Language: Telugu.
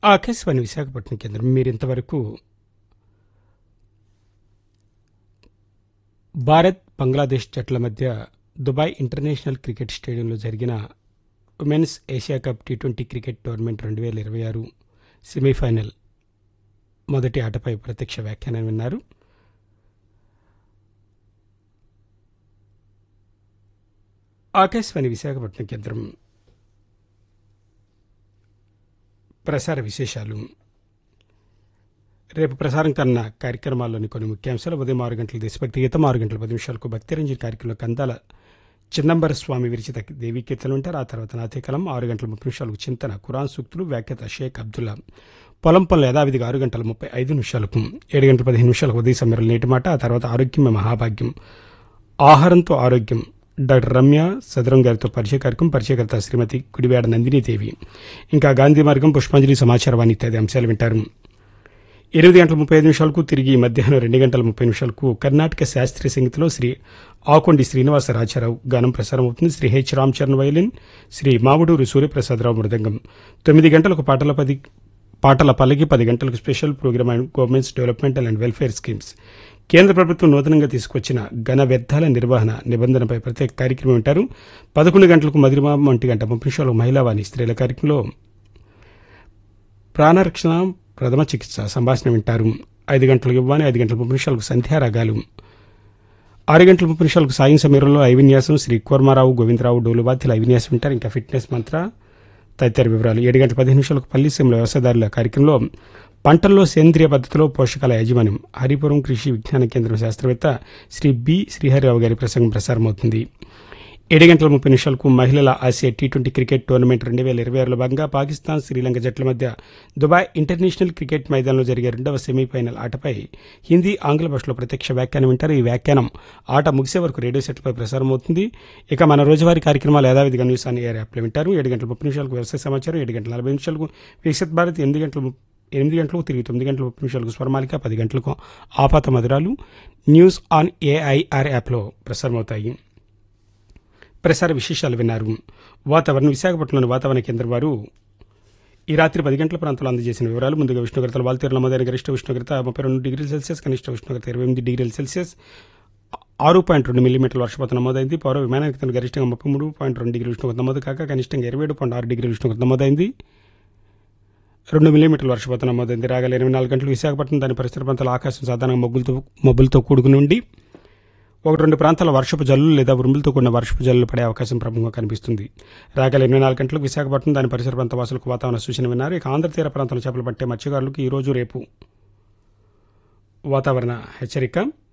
ఆకాశవాణి విశాఖపట్నం కేంద్రం మీరు ఇంతవరకు భారత్ బంగ్లాదేశ్ జట్ల మధ్య దుబాయ్ ఇంటర్నేషనల్ క్రికెట్ స్టేడియంలో జరిగిన women's Asia cup T twenty cricket tournament రెండు వేల ఇరవై ఆరు సెమీఫైనల్ మొదటి ఆటపై ప్రత్యక్ష వ్యాఖ్యానం విన్నారు ఆకాశవాణి విశాఖపట్నం కేంద్రం ప్రసార విశేషాలు రేపు ప్రసారం కన్న కార్యక్రమాల్లోని కొన్ని ముఖ్యాంశాలు ఉదయం ఆరు గంటల దేశభక్తి గీతం ఆరు గంటల పది నిమిషాలకు భక్తిరంజన్ కార్యక్రమంలో కందాల చిన్నంబర స్వామి విరిచిత దేవీ కీర్తనలు ఉంటారు ఆ తర్వాత నాతేకలం ఆరు గంటల ముప్పై నిమిషాలకు చింతన ఖురాన్ సూక్తులు వ్యాఖ్యత షేక్ అబ్దుల్లా పొలం పనులు యథావిధిగా ఆరు గంటల ముప్పై ఐదు నిమిషాలకు ఏడు గంటల పదిహేను నిమిషాలకు ఉదయ సమయంలో నేటి మాట ఆ తర్వాత ఆరోగ్యమే మహాభాగ్యం ఆహారంతో ఆరోగ్యం డాక్టర్ రమ్య సదరం గారితో పరిచయ కార్యక్రమం పరిచయకర్త శ్రీమతి కుడివేడ నందినీదేవి ఇంకా గాంధీ మార్గం పుష్పాంజలి సమాచారవాణి ఇత్యాది అంశాలు వింటారు ఎనిమిది గంటల ముప్పై ఐదు నిమిషాలకు తిరిగి మధ్యాహ్నం రెండు గంటల ముప్పై నిమిషాలకు కర్ణాటక శాస్త్రీయ సంగీతంలో శ్రీ ఆకొండి శ్రీనివాస రాజారావు గానం ప్రసారం అవుతుంది శ్రీ హెచ్ రామచరణ్ వైలిన్ శ్రీ మావుడూరు సూర్యప్రసాదరావు మృదంగం తొమ్మిది గంటలకు పాటల పది పాటల పల్లకి పది గంటలకు special programme and government's developmental and welfare schemes కేంద్ర ప్రభుత్వం నూతనంగా తీసుకొచ్చిన ఘన వ్యర్థాల నిర్వహణ నిబంధనపై ప్రత్యేక కార్యక్రమం ఉంటారు పదకొండు గంటలకు మధురిమా ఒంటి గంట ముప్పై నిమిషాలకు మహిళావాణి స్త్రీల కార్యక్రమంలో ప్రాణరక్షణ ప్రథమ చికిత్స సంభాషణ వింటారు ఐదు గంటలకు ఇవ్వని ఐదు గంటల ముప్పై నిమిషాలకు సంధ్యారాగాలు ఆరు గంటల ముప్పై నిమిషాలకు సాయం సమయంలో ఐవిన్యాసం శ్రీ కోర్మారావు గోవిందరావు డోలుబాధ్యుల ఐవిన్యాసం వింటారు ఇంకా ఫిట్నెస్ మంత్ర తదితర వివరాలు ఏడు గంటల పదిహేను నిమిషాలకు పల్లిసీమల వ్యవసాయదారుల కార్యక్రమంలో పంటల్లో సేంద్రియ పద్ధతిలో పోషకాల యాజమాన్యం హరిపురం కృషి విజ్ఞాన కేంద్రం శాస్త్రవేత్త శ్రీ బి శ్రీహరిరావు గారి ప్రసంగం ప్రసారమవుతుంది ఏడు గంటల ముప్పై నిమిషాలకు మహిళల ఆసియా టీ ట్వంటీ క్రికెట్ టోర్నమెంట్ రెండు వేల ఇరవై ఆరులో భాగంగా పాకిస్తాన్ శ్రీలంక జట్ల మధ్య దుబాయ్ ఇంటర్నేషనల్ క్రికెట్ మైదానంలో జరిగే రెండవ సెమీఫైనల్ ఆటపై హిందీ ఆంగ్ల భాషలో ప్రత్యక్ష వ్యాఖ్యానం వింటారు ఈ వ్యాఖ్యానం ఆట ముగిసే వరకు రేడియో సెట్లపై ప్రసారం అవుతుంది ఇక మన రోజువారీ కార్యక్రమాలు యథావిధిగా న్యూస్ అని ఎయిర్ యాప్లో వింటారు ఏడు గంటల ముప్పై నిమిషాలకు వ్యవసాయ సమాచారం ఏడు గంటల నలభై నిమిషాలకు వికసిత్ భారత్ ఎనిమిది గంటల ము- ఎనిమిది గంటలకు తిరిగి తొమ్మిది గంటల ముప్పై నిమిషాలకు స్వరమాలిక పది గంటలకు ఆపాత మధురాలు న్యూస్ ఆన్ ఏఐఆర్ యాప్లో ప్రసారమవుతాయి ప్రసార విశేషాలు విన్నారు వాతావరణం విశాఖపట్నంలోని వాతావరణ కేంద్రం వారు ఈ రాత్రి పది గంటల ప్రాంతంలో అందజేసిన వివరాలు ముందుగా ఉష్ణోగ్రతలు వాల్తీరు నమోదైన గరిష్ట ఉష్ణోగ్రత ముప్పై రెండు డిగ్రీల సెల్సియస్ కనిష్ట ఉష్ణోగ్రత ఇరవై ఎనిమిది డిగ్రీల సెల్సియస్ ఆరు పాయింట్ రెండు మిల్లీమీటర్ల వర్షపాతం నమోదైంది పౌర విమానానికి గరిష్టంగా ముప్పై మూడు పాయింట్ రెండు డిగ్రీల ఉష్ణోగ్రత నమోదు కాక కనిష్టంగా ఇరవై ఏడు పాయింట్ ఆరు డిగ్రీల ఉష్ణోగ్రత నమోదైంది రెండు మిల్లీమీటర్ల వర్షపాతం నమోదైంది రాగల ఇరవై నాలుగు గంటలు విశాఖపట్నం దాని పరిసర ప్రాంతాల ఆకాశం సాధారణంగా మొగ్గులతో మబ్బులతో కూడుకుని ఉండి ఒక రెండు ప్రాంతాల వర్షపు జల్లులు లేదా ఉరుములతో కూడిన వర్షపు జల్లులు పడే అవకాశం ప్రముఖంగా కనిపిస్తుంది రాగల ఇరవై నాలుగు గంటలకు విశాఖపట్నం దాని పరిసర ప్రాంత వాసులకు వాతావరణ సూచన విన్నారు ఇక ఆంధ్ర తీర ప్రాంతంలో చేపలు పట్టే మత్స్యకారులకు ఈ రోజు రేపు వాతావరణ హెచ్చరిక